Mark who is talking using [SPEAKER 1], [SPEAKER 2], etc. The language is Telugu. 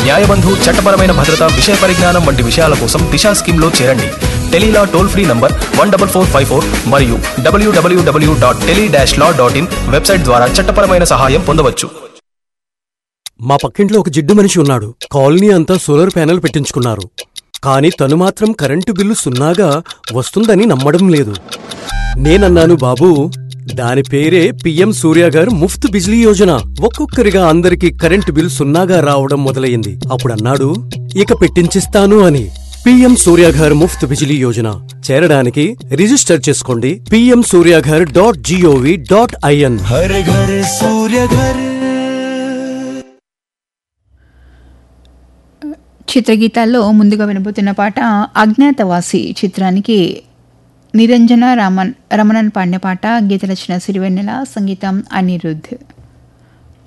[SPEAKER 1] న్యాయబంధు చట్టపరమైన భద్రత విషయ పరిజ్ఞానం వంటి విషయాల కోసం దిశా స్కీమ్ లో చేరండి Tele Law toll free number one double four five four మరియు W W W dot tele dash law dot in website ద్వారా చట్టపరమైన సహాయం పొందవచ్చు
[SPEAKER 2] మా పక్కింట్లో ఒక జిడ్డు మనిషి ఉన్నాడు కాలనీ అంతా సోలార్ ప్యానెల్ పెట్టించుకున్నారు కానీ తను మాత్రం కరెంటు బిల్లు సున్నాగా వస్తుందని నమ్మడం లేదు నేనన్నాను బాబూ దాని పేరే పిఎం సూర్య గారు ముఫ్త్ బిజ్లీ యోజన ఒక్కొక్కరిగా అందరికీ కరెంటు బిల్ సున్నాగా రావడం మొదలయ్యింది అప్పుడన్నాడు ఇక పెట్టించిస్తాను అని పిఎం సూర్యాఘర్ ముఫ్త్ బిజిలీ యోజన చేరడానికి రిజిస్టర్ చేసుకోండి PM Suryaghar dot G O V dot I N
[SPEAKER 3] हर घर सूर्य घर
[SPEAKER 4] చిత్రగీతాల్లో ముందుగా వినబోతున్న పాట అజ్ఞాతవాసి చిత్రానికి నిరంజన రామన్ రమణన్ పాడిన పాట గీత రచన సిరివెన్నెల సంగీతం అనిరుద్ధ్